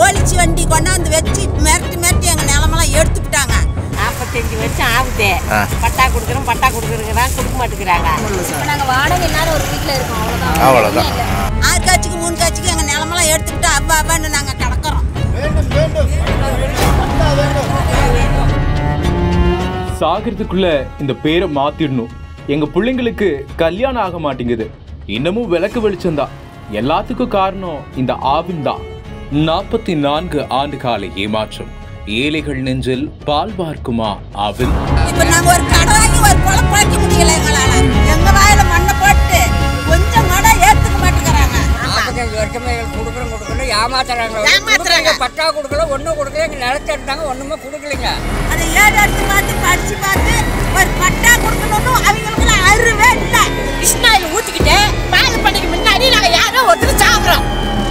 Police வண்டி கொண்டாந்து வச்சு மிரட்டி மிரட்டி எங்கள் நிலமெல்லாம் எடுத்துக்கிட்டாங்க நாற்பத்தஞ்சு வருஷம் ஆகுது ஆ. பட்டா கொடுக்குறோம் பட்டா கொடுக்குறோங்கிறான் கொடுக்க மாட்டேங்கிறாங்க இப்போ நாங்கள் வாடகை இல்லாத ஒரு வீட்டில் இருக்கோம் அவ்வளோதான் அவ்வளோதான் ஆறு காட்சிக்கு மூணு காட்சிக்கு எங்கள் நிலமெல்லாம் எடுத்துக்கிட்டு அவ்வா அவ்வான்னு நாங்கள் கிடக்குறோம் சாகிறதுக்குள்ள இந்த பேரை மாத்திடணும் எங்க பிள்ளைங்களுக்கு கல்யாணம் ஆக மாட்டேங்குது இன்னமும் விளக்கு வெளிச்சம்தான் எல்லாத்துக்கும் காரணம் இந்த ஆவின் தான் நாற்பத்தி நான்கு ஆண்டு கால ஏமாற்றம் ஏழைகள் நெஞ்சில் பால் பார்க்குமா ஆவின் இப்போ நாங்கள் ஒரு கடை வாங்கி ஒரு பொழப்பாக்க முடியல எங்களால் எங்கள் வாயில மண்ணை போட்டு கொஞ்சம் கூட ஏற்றுக்க மாட்டேங்கிறாங்க நாற்பத்தஞ்சு வருஷமா எங்களுக்கு கொடுக்குறோம் கொடுக்கணும் ஏமாத்துறாங்க ஏமாத்துறாங்க. கொடுக்கலைங்க, பட்டா கொடுக்கல ஒன்றும் கொடுக்கல எங்கள் நிலத்தை எடுத்தாங்க ஒன்றுமே கொடுக்கலைங்க அதை ஏழு எடுத்து பார்த்து படிச்சு பார்த்து ஒரு பட்டா கொடுக்கணும்னு அவங்களுக்கு அறிவே இல்லை கிருஷ்ணாயில் ஊற்றிக்கிட்டு பால் பண்ணிக்கு முன்னாடி நாங்கள் யாரோ ஒருத்தர் சாப்பிட்றோம்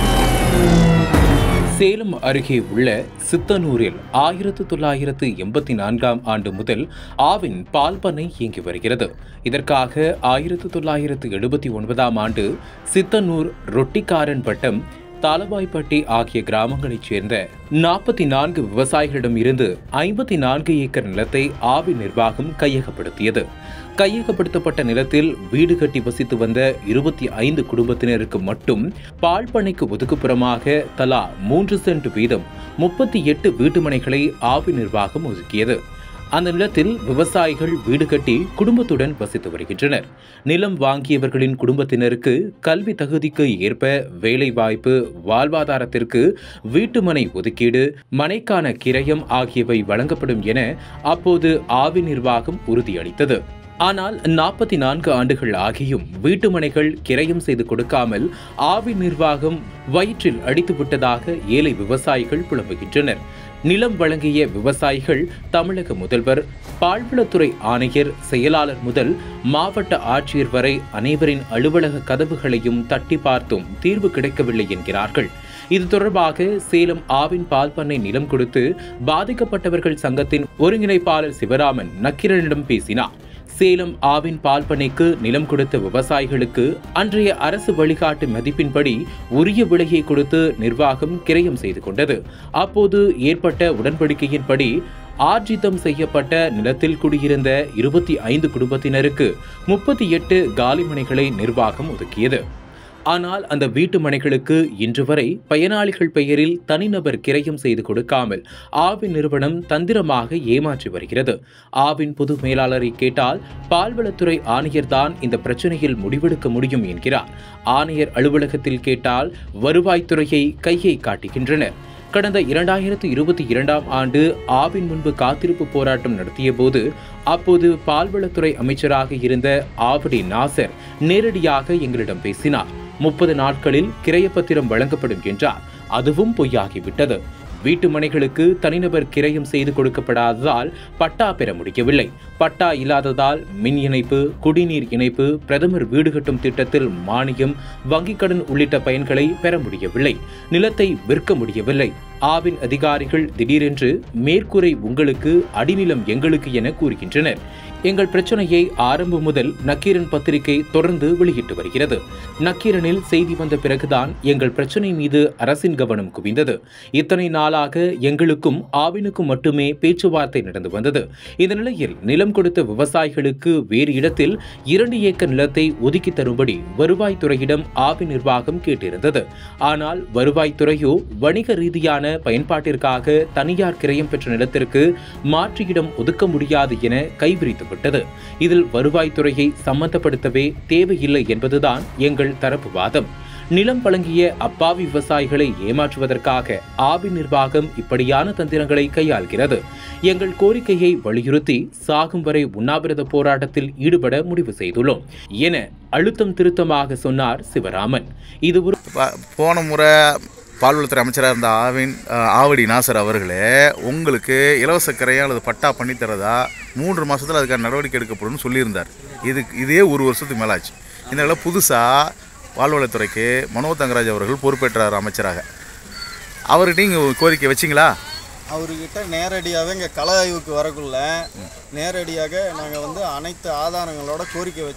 சேலம் அருகே உள்ள சித்தனூரில் ஆயிரத்து தொள்ளாயிரத்து எண்பத்தி நான்காம் ஆண்டு முதல் ஆவின் பால் பண்ணை இயங்கி வருகிறது இதற்காக ஆயிரத்து தொள்ளாயிரத்து எழுபத்தி ஒன்பதாம் ஆண்டு சித்தனூர் ரொட்டிக்காரன் பட்டம் தாளவாய்ப்பட்டி ஆகிய கிராமங்களைச் சேர்ந்த நாற்பத்தி நான்கு விவசாயிகளிடம் இருந்து ஐம்பத்தி நான்கு ஏக்கர் நிலத்தை ஆவி நிர்வாகம் கையகப்படுத்தியது கையகப்படுத்தப்பட்ட நிலத்தில் வீடு கட்டி வசித்து வந்த இருபத்தி ஐந்து குடும்பத்தினருக்கு மட்டும் பால் பண்ணைக்கு ஒதுக்குப்புறமாக தலா மூன்று சென்ட் வீதம் முப்பத்தி எட்டு வீட்டுமனைகளை ஆவி நிர்வாகம் ஒதுக்கியது அந்த நிலத்தில் விவசாயிகள் வீடு கட்டி குடும்பத்துடன் வசித்து வருகின்றனர் நிலம் வாங்கியவர்களின் குடும்பத்தினருக்கு கல்வி தகுதிக்கு ஏற்ப வேலைவாய்ப்பு வாழ்வாதாரத்திற்கு வீட்டுமனை ஒதுக்கீடு மனைக்கான கிரயம் ஆகியவை வழங்கப்படும் என அப்போது ஆவி நிர்வாகம் உறுதியளித்தது ஆனால் நாற்பத்தி நான்கு ஆண்டுகள் ஆகியும் வீட்டுமனைகள் கிரயம் செய்து கொடுக்காமல் ஆவி நிர்வாகம் வயிற்றில் அடித்து விட்டதாக ஏழை விவசாயிகள் புலம்புகின்றனர் நிலம் வழங்கிய விவசாயிகள் தமிழக முதல்வர் பால்வளத்துறை ஆணையர் செயலாளர் முதல் மாவட்ட ஆட்சியர் வரை அனைவரின் அலுவலக கதவுகளையும் தட்டி பார்த்தும் தீர்வு கிடைக்கவில்லை என்கிறார்கள் இது தொடர்பாக சேலம் ஆவின் பால் பண்ணை நிலம் கொடுத்து பாதிக்கப்பட்டவர்கள் சங்கத்தின் ஒருங்கிணைப்பாளர் சிவராமன் நக்கிரனிடம் பேசினார் சேலம் ஆவின் பால் பண்ணைக்கு நிலம் கொடுத்த விவசாயிகளுக்கு அன்றைய அரசு வழிகாட்டு மதிப்பின்படி உரிய விலையை கொடுத்து நிர்வாகம் கிரயம் செய்து கொண்டது அப்போது ஏற்பட்ட உடன்படிக்கையின்படி ஆர்ஜிதம் செய்யப்பட்ட நிலத்தில் குடியிருந்த இருபத்தி ஐந்து குடும்பத்தினருக்கு முப்பத்தி எட்டு காலிமனைகளை நிர்வாகம் ஒதுக்கியது ஆனால் அந்த வீட்டு மனைகளுக்கு இன்று வரை பயனாளிகள் பெயரில் தனிநபர் கிரயம் செய்து கொடுக்காமல் ஆவின் நிறுவனம் தந்திரமாக ஏமாற்றி வருகிறது ஆவின் பொது மேலாளரை கேட்டால் பால்வளத்துறை ஆணையர்தான் இந்த பிரச்சனையில் முடிவெடுக்க முடியும் என்கிறார் ஆணையர் அலுவலகத்தில் கேட்டால் வருவாய்த்துறையை கையை காட்டுகின்றனர் கடந்த இரண்டாயிரத்து இருபத்தி இரண்டாம் ஆண்டு ஆவின் முன்பு காத்திருப்பு போராட்டம் நடத்திய போது அப்போது பால்வளத்துறை அமைச்சராக இருந்த ஆவடி நாசர் நேரடியாக எங்களிடம் பேசினார் முப்பது நாட்களில் கிரையப்பத்திரம் வழங்கப்படும் என்றார் அதுவும் பொய்யாகிவிட்டது வீட்டு மனைகளுக்கு தனிநபர் கிரயம் செய்து கொடுக்கப்படாததால் பட்டா பெற முடியவில்லை பட்டா இல்லாததால் மின் இணைப்பு குடிநீர் இணைப்பு பிரதமர் வீடு கட்டும் திட்டத்தில் மானியம் வங்கிக் கடன் உள்ளிட்ட பயன்களை பெற முடியவில்லை நிலத்தை விற்க முடியவில்லை ஆவின் அதிகாரிகள் திடீரென்று மேற்கூரை உங்களுக்கு அடிநிலம் எங்களுக்கு என கூறுகின்றனர் எங்கள் பிரச்சனையை ஆரம்பம் முதல் நக்கீரன் பத்திரிகை தொடர்ந்து வெளியிட்டு வருகிறது நக்கீரனில் செய்தி வந்த பிறகுதான் எங்கள் பிரச்சனை மீது அரசின் கவனம் குவிந்தது இத்தனை நாளாக எங்களுக்கும் ஆவினுக்கும் மட்டுமே பேச்சுவார்த்தை நடந்து வந்தது இந்த நிலையில் நிலம் கொடுத்த விவசாயிகளுக்கு வேறு இடத்தில் இரண்டு ஏக்கர் நிலத்தை ஒதுக்கி தரும்படி வருவாய்த்துறையிடம் ஆவின் நிர்வாகம் கேட்டிருந்தது ஆனால் வருவாய்த்துறையோ வணிக ரீதியான பயன்பாட்டிற்காக தனியார் கிரயம் பெற்ற நிலத்திற்கு மாற்று இடம் ஒதுக்க முடியாது என கைவிரித்து விட்டது இதில் வருவாய்த்துறையை சம்பந்தப்படுத்தவே தேவையில்லை என்பதுதான் எங்கள் தரப்பு வாதம் நிலம் வழங்கிய அப்பாவி விவசாயிகளை ஏமாற்றுவதற்காக ஆவி நிர்வாகம் இப்படியான தந்திரங்களை கையாள்கிறது எங்கள் கோரிக்கையை வலியுறுத்தி சாகும் வரை உண்ணாவிரத போராட்டத்தில் ஈடுபட முடிவு செய்துள்ளோம் என அழுத்தம் திருத்தமாக சொன்னார் சிவராமன் இது ஒரு ப- போன முறை பால்வளத்துறை அமைச்சராக இருந்த ஆவின் அஹ், ஆவடி நாசர் அவர்களே உங்களுக்கு இலவச கரையா அல்லது பட்டா பண்ணி தரதா மூன்று மாதத்தில் அதுக்கான நடவடிக்கை எடுக்கப்படும்னு சொல்லியிருந்தார் இது இதே ஒரு வருஷத்துக்கு மேலாச்சு இந்த நிலை புதுசாக பால்வளத்துறைக்கு மனோ தங்கராஜ் அவர்கள் பொறுப்பேற்றார் அமைச்சராக அவர்கிட்ட நீங்கள் கோரிக்கை வச்சிங்களா அவர்கிட்ட நேரடியாகவே இங்கே கள ஆய்வுக்கு வரக்குள்ள நேரடியாக நாங்கள் வந்து அனைத்து ஆதாரங்களோட கோரிக்கை வச்சோம்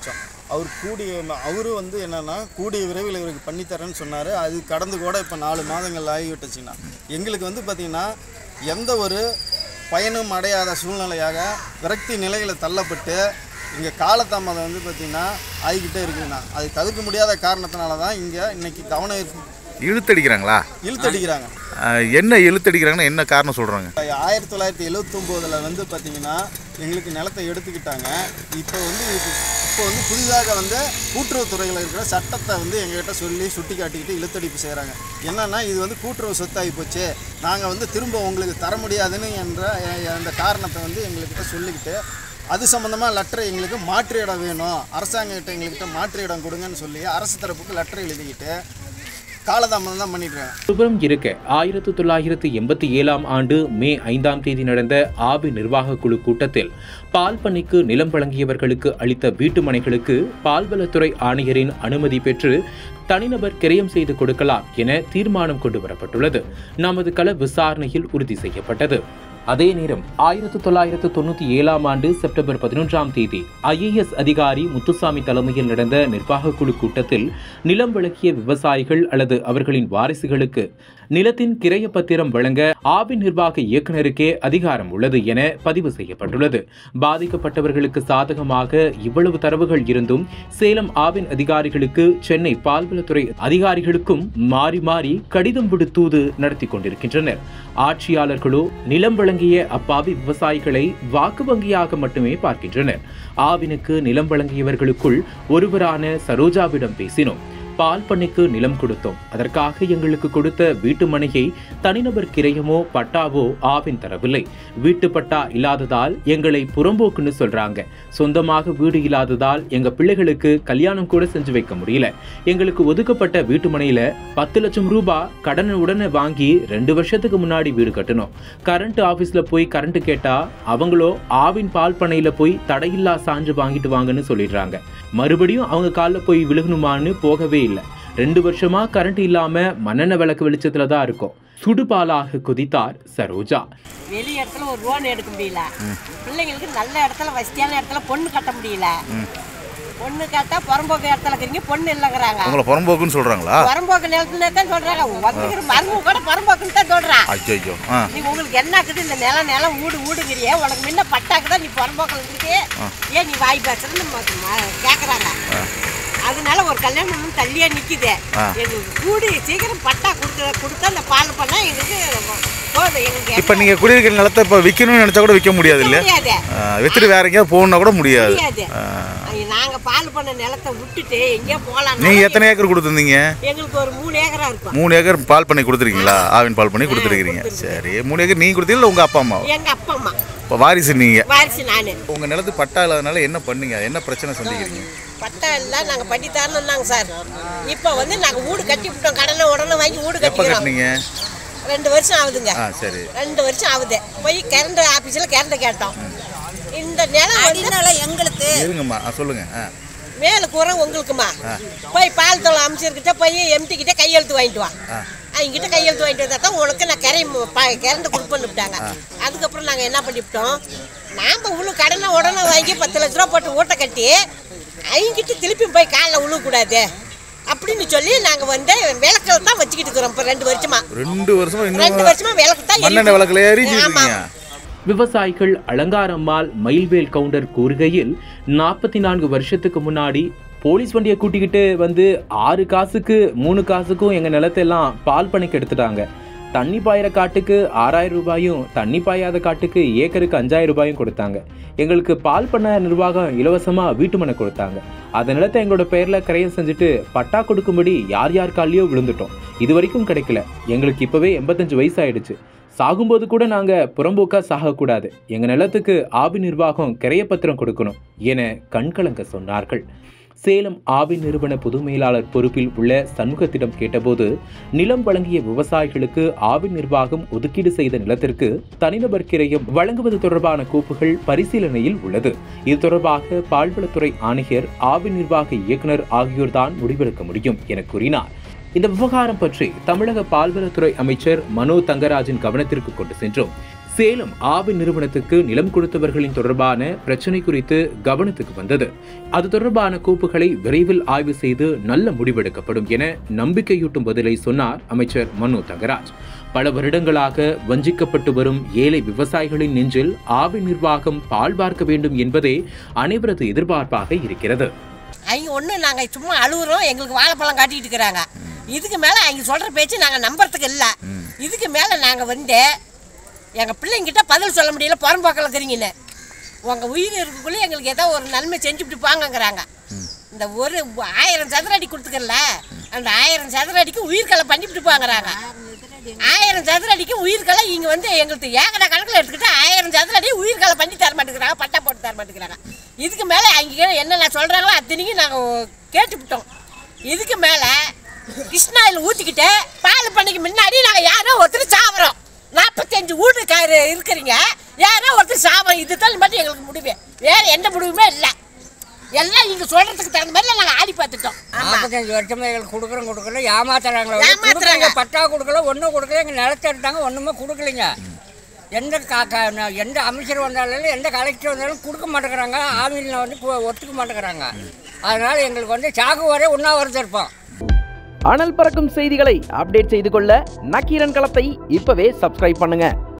அவர் கூடிய அவரு வந்து என்னன்னா கூடிய விரைவில் இவருக்கு பண்ணித்தரேன்னு சொன்னார் அது கடந்து கூட இப்போ நாலு மாதங்கள் ஆகிவிட்டுச்சுன்னா எங்களுக்கு வந்து பார்த்திங்கன்னா எந்த ஒரு பயனும் அடையாத சூழ்நிலையாக விரக்தி நிலையில் தள்ளப்பட்டு இங்கே காலதாமதம் வந்து பார்த்திங்கன்னா ஆகிக்கிட்டே இருக்குதுண்ணா அது தவிர்க்க முடியாத காரணத்தினால தான் இங்கே இன்னைக்கு கவனம் ஈர்ப்பு- இழுத்தடிக்கிறாங்களா இழுத்தடிக்கிறாங்க அஹ், என்ன இழுத்தடிக்கிறாங்கன்னா என்ன காரணம் சொல்கிறாங்க ஆயிரத்தி தொள்ளாயிரத்தி எழுவத்தொம்போதில் வந்து பார்த்திங்கன்னா எங்களுக்கு நிலத்தை எடுத்துக்கிட்டாங்க இப்போ வந்து இது- இப்போ வந்து புதிதாக வந்து கூட்டுறவுத்துறையில் இருக்கிற சட்டத்தை வந்து எங்ககிட்ட சொல்லி சுட்டி காட்டிக்கிட்டு இழுத்தடிப்பு செய்கிறாங்க என்னன்னா இது வந்து கூட்டுறவு சொத்தாகி போச்சு நாங்கள் வந்து திரும்ப உங்களுக்கு தர முடியாதுன்னு என்ற எ- அந்த காரணத்தை வந்து எங்கள்கிட்ட சொல்லிக்கிட்டு அது சம்மந்தமாக லெட்டர் எங்களுக்கு மாற்று இடம் வேணும் அரசாங்ககிட்ட எங்கள்கிட்ட மாற்று இடம் கொடுங்கன்னு சொல்லி அரசு தரப்புக்கு லெட்டர் எழுதிக்கிட்டு காலதாமதம் தான் பண்ணிட்டுருக்காங்க ஒருபுறம் இருக்க ஆயிரத்து தொள்ளாயிரத்து எண்பத்தி ஏழாம் ஆண்டு மே ஐந்தாம் தேதி நடந்த ஆபி நிர்வாக குழு கூட்டத்தில் பால் பண்ணைக்கு நிலம் வழங்கியவர்களுக்கு அளித்த வீட்டு மனைகளுக்கு பால்வளத்துறை ஆணையரின் அனுமதி பெற்று தனிநபர் கிரயம் செய்து கொடுக்கலாம் என தீர்மானம் கொண்டு வரப்பட்டுள்ளது நமது கள விசாரணையில் உறுதி செய்யப்பட்டது அதே நேரம் ஆயிரத்து தொள்ளாயிரத்து தொண்ணூற்றி ஏழாம் ஆண்டு செப்டம்பர் பதினொன்றாம் தேதி ஐஏஎஸ் அதிகாரி முத்துசாமி தலைமையில் நடந்த நிர்வாக குழு கூட்டத்தில் நிலம் வழங்கிய விவசாயிகள் அல்லது அவர்களின் வாரிசுகளுக்கு நிலத்தின் கிரைய பத்திரம் வழங்க ஆவின் நிர்வாக இயக்குநருக்கே அதிகாரம் உள்ளது என பதிவு செய்யப்பட்டுள்ளது பாதிக்கப்பட்டவர்களுக்கு சாதகமாக இவ்வளவு தரவுகள் இருந்தும் சேலம் ஆவின் அதிகாரிகளுக்கு சென்னை பால்வளத்துறை அதிகாரிகளுக்கும் மாறி மாறி கடிதம் விடுத்தூது நடத்தி கொண்டிருக்கின்றனர் ஆட்சியாளர்களோ நிலம் வழங்கிய அப்பாவி விவசாயிகளை வாக்கு வங்கியாக மட்டுமே பார்க்கின்றனர் ஆவினுக்கு நிலம் வழங்கியவர்களுக்குள் ஒருவரான சரோஜாவிடம் பேசினோம் பால் பண்ணைக்கு நிலம் கொடுத்தோம் அதற்காக எங்களுக்கு கொடுத்த வீட்டு மனையை தனிநபர் கிரயமோ பட்டாவோ ஆவின் தரவில்லை வீட்டு பட்டா இல்லாததால் எங்களை புறம்போக்குன்னு சொல்றாங்க சொந்தமாக வீடு இல்லாததால் எங்க பிள்ளைகளுக்கு கல்யாணம் கூட செஞ்சு வைக்க முடியல எங்களுக்கு ஒதுக்கப்பட்ட வீட்டு மனையில பத்து லட்சம் ரூபாய் கடனை உடனே வாங்கி ரெண்டு வருஷத்துக்கு முன்னாடி வீடு கட்டணும் கரண்ட் ஆபீஸ்ல போய் கரண்ட் கேட்டா அவங்களோ ஆவின் பால் பண்ணையில போய் தடையில்லா சான்று வாங்கிட்டு வாங்கன்னு சொல்லிடுறாங்க மறுபடியும் அவங்க காலில் போய் விழுகணுமான்னு போகவே இல்லை ரெண்டு வருஷமா கரண்ட் இல்லாம மண்ணெண்ணெய் விளக்கு வெளிச்சத்துல தான் இருக்கும் சுடுபாலாக குதித்தார் சரோஜா வெளி இடத்துல ஒரு லோன் எடுக்க முடியல பிள்ளைங்களுக்கு நல்ல இடத்துல வசதியான இடத்துல பொண்ணு கட்ட முடியல பொண்ணு கேட்டா புறம்போக்கு இடத்துல இருக்கிறீங்க பொண்ணு இல்லைங்கிறாங்க உங்களை புறம்போக்குன்னு சொல்கிறாங்களா புறம்போக்கு நிலத்துல தான் சொல்றாங்க வந்துக்கிற மருமக கூட புறம்போக்குன்னு தான் சொல்றான் ஐயோ ஆ நீ உங்களுக்கு என்ன இருக்குது இந்த நிலம் நிலம் ஊடு ஊடுங்கிறியே உனக்கு முன்ன பட்டாக்கு தான் நீ புறம்போக்கில் இருக்கு ஏன் நீ வாய் பேசுறன்னு ம- ம- கேக்குறாங்க அதனால ஒரு கல்யாணம் பண்ணி தள்ளியே நிக்குது ஆ. எங்களுக்கு கூடி சீக்கிரம் பட்டா கொடுக்க கொடுத்தா அந்த பால் பண்ணா எங்களுக்கு போதும் எங்களுக்கு இப்போ நீங்கள் குடியிருக்கிற நிலத்தை இப்போ விற்கணும்னு நினச்சா கூட விற்க முடியாது இல்லை முடியாது விற்றுட்டு வேற எங்கேயாவது போகணுன்னா கூட முடியாது முடியாது ஐய, நாங்க பால் பண்ண நிலத்தை விட்டுட்டு எங்கேயோ போலாம் நீங்கள் எத்தனை ஏக்கர் கொடுத்துருந்தீங்க எங்களுக்கு ஒரு மூணு ஏக்கரா இருக்கும் மூணு ஏக்கர் பால் பண்ணி கொடுத்துருக்கீங்களா ஆவின் பால் பண்ணி கொடுத்துருக்கீங்க சரி மூணு ஏக்கர் நீங்கள் கொடுத்தீங்களா உங்கள் அப்பா அம்மா எங்க அப்பா அம்மா இப்போ வாரிசு நீங்கள் வாரிசு நானு உங்கள் நிலத்து பட்டா இல்லாதனால என்ன பண்ணீங்க என்ன பிரச்சனை சந்திக்கிறீங்க பட்டா எல்லாம் நாங்க பண்ணி தரணும்னாங்க சார் இப்போ வந்து நாங்க வீடு கட்டி விட்டோம் கடனை உடனே வாங்கி வீடு எப்போ கட்டிக்கிறோம் கட்டினீங்க ரெண்டு வருஷம் ஆகுதுங்க ஆ சரி ரெண்டு வருஷம் ஆகுது போய் கரண்ட் ஆபீஸ்ல கரண்ட் கேட்டோம் இந்த நிலம் வந்து அடினால எங்களுக்கு இருங்கம்மா ஆ சொல்லுங்கள் ஆ மேல கூற உங்களுக்குமா போய் பால் தோலை அமைச்சிருக்கிட்ட போய் எம்டி கிட்ட கையெழுத்து வாங்கிட்டு வா அவங்ககிட்ட கையெழுத்து வாங்கிட்டு வந்தா தான் உனக்கு நான் கரை கரண்ட் கொடுப்பேன்னு விட்டாங்க அதுக்கப்புறம் நாங்கள் என்ன பண்ணிவிட்டோம் நாம் உழு கடனை உடனே வாங்கி பத்து லட்ச ரூபா போட்டு ஊட்ட கட்டி அவங்ககிட்ட திருப்பி போய் காலில் உழுவக்கூடாது அப்படின்னு சொல்லி நாங்கள் வந்து விளக்கில் தான் வச்சுக்கிட்டு இருக்கிறோம் இப்போ ரெண்டு வருஷமா ரெண்டு வருஷமா ரெண்டு இன்னும் வருஷமா விளக்கு தான் மண்ணெண்ணெய் விளக்குல ஏறிட்டு ஆமா. இருக்கீங்க விவசாயிகள் அலங்காரம்மாள் மயில்வேல் கவுண்டர் கூறுகையில் நாற்பத்தி நான்கு வருஷத்துக்கு முன்னாடி போலீஸ் வண்டியை கூட்டிக்கிட்டு வந்து ஆறு காசுக்கு மூணு காசுக்கும் எங்கள் நிலத்தெல்லாம் பால் பண்ணைக்கு எடுத்துட்டாங்க தண்ணி பாயிற காட்டுக்கு ஆறாயிரம் ரூபாயும் தண்ணி பாயாத காட்டுக்கு ஏக்கருக்கு அஞ்சாயிரம் ரூபாயும் கொடுத்தாங்க எங்களுக்கு பால் பண்ண நிர்வாகம் இலவசமாக வீட்டு மனை கொடுத்தாங்க அந்த நிலத்தை எங்களோட பெயரில் கிரயம் செஞ்சுட்டு பட்டா கொடுக்கும்படி யார் யார் காலையோ விழுந்துட்டோம் இது வரைக்கும் கிடைக்கல எங்களுக்கு இப்போவே எண்பத்தஞ்சு வயசு ஆயிடுச்சு சாகும்போது கூட நாங்க புறம்போக்கா சாகக்கூடாது எங்க நிலத்துக்கு ஆவி நிர்வாகம் கிரையப்பத்திரம் கொடுக்கணும் என கண்கலங்க சொன்னார்கள் சேலம் ஆவி நிறுவன பொது மேலாளர் பொறுப்பில் உள்ள சண்முகத்திடம் கேட்டபோது நிலம் வழங்கிய விவசாயிகளுக்கு ஆவி நிர்வாகம் ஒதுக்கீடு செய்த நிலத்திற்கு தனிநபர் கிரையம் வழங்குவது தொடர்பான கோப்புகள் பரிசீலனையில் உள்ளது இது தொடர்பாக பால்வளத்துறை ஆணையர் ஆவி நிர்வாக இயக்குனர் ஆகியோர்தான் முடிவெடுக்க முடியும் என கூறினார் இந்த விவகாரம் பற்றி தமிழக பால்வளத்துறை அமைச்சர் மனோ தங்கராஜின் கவனத்திற்கு கொண்டு சென்றோம் சேலம் ஆவின் நிறுவனத்துக்கு நிலம் கொடுத்தவர்களின் தொடர்பான பிரச்சினை குறித்து கவனத்துக்கு வந்தது அது தொடர்பான கோப்புகளை விரைவில் ஆய்வு செய்து நல்ல முடிவெடுக்கப்படும் என நம்பிக்கையூட்டும் பதிலை சொன்னார் அமைச்சர் மனோ தங்கராஜ் பல வருடங்களாக வஞ்சிக்கப்பட்டு வரும் ஏழை விவசாயிகளின் நெஞ்சில் ஆவின் நிர்வாகம் பால் பார்க்க வேண்டும் என்பதே அனைவரது எதிர்பார்ப்பாக இருக்கிறது அவங்க ஒன்று நாங்கள் சும்மா அழுகுறோம் எங்களுக்கு வாழைப்பழம் காட்டிட்டு இருக்கிறாங்க இதுக்கு மேலே அவங்க சொல்கிற பேச்சு நாங்கள் நம்புறதுக்கு இல்லை இதுக்கு மேலே நாங்கள் வந்து எங்கள் பிள்ளைங்கிட்ட பதில் சொல்ல முடியல புறம்போக்கில் இருக்கிறீங்கன்னு உங்கள் உயிர் இருக்கக்குள்ளே எங்களுக்கு ஏதோ ஒரு நன்மை செஞ்சுட்டு போங்கங்கிறாங்க இந்த ஒரு ஆயிரம் சதுர அடி கொடுத்துக்கல அந்த ஆயிரம் சதுர அடிக்கு உயிர்களை பண்ணிவிட்டு போங்கிறாங்க ஆயிரம் சதுர அடிக்கு உயிர்களை இங்கே வந்து எங்களுக்கு ஏக்கட கணக்கில் எடுத்துக்கிட்டு ஆயிரம் சதுர அடி உயிர்களை பண்ணி தர மாட்டேங்கிறாங்க பட்டா போட்டு தர மாட்டேங்கிறாங்க இதுக்கு மேலே அங்கே என்னென்ன சொல்கிறாங்களோ அத்தனைக்கும் நாங்கள் கேட்டுவிட்டோம் இதுக்கு மேலே கிருஷ்ணாயில் ஊற்றிக்கிட்டு பால் பண்ணைக்கு முன்னாடி நாங்கள் யாரோ ஒருத்தர் சாப்பிட்றோம் நாற்பத்தஞ்சு வீட்டுக்காரு இருக்கிறீங்க யாரோ ஒருத்தர் சாப்பிட்றோம் இது தான் மட்டும் எங்களுக்கு முடிவு வேறு எந்த முடிவுமே இல்லை எல்லாம் இங்கே சொல்கிறதுக்கு தகுந்த மாதிரி நாங்கள் ஆடி பார்த்துட்டோம் ஆமாம் நாற்பத்தஞ்சு வருஷமா எங்களுக்கு கொடுக்குறோம் கொடுக்கல ஏமாத்துறாங்களே ஏமாத்துறாங்க. கொடுக்குறாங்க பட்டா கொடுக்கல ஒன்றும் கொடுக்கல எங்கள் நிலத்தை எடுத்தாங்க ஒன்றுமே கொடுக்கலைங்க எந்த கா- கா- ந- எந்த அமைச்சர் வந்தாலும் எந்த கலெக்டர் வந்தாலும் கொடுக்க மாட்டேங்கிறாங்க ஆவியில் வந்து கு- ஒத்துக்க மாட்டேங்கிறாங்க அதனால் எங்களுக்கு வந்து சாகு வரை உண்ணாவிரதம் இருப்போம் அனல் பறக்கும் செய்திகளை அப்டேட் செய்து கொள்ள நக்கீரன் களத்தை இப்பவே சப்ஸ்கிரைப் பண்ணுங்க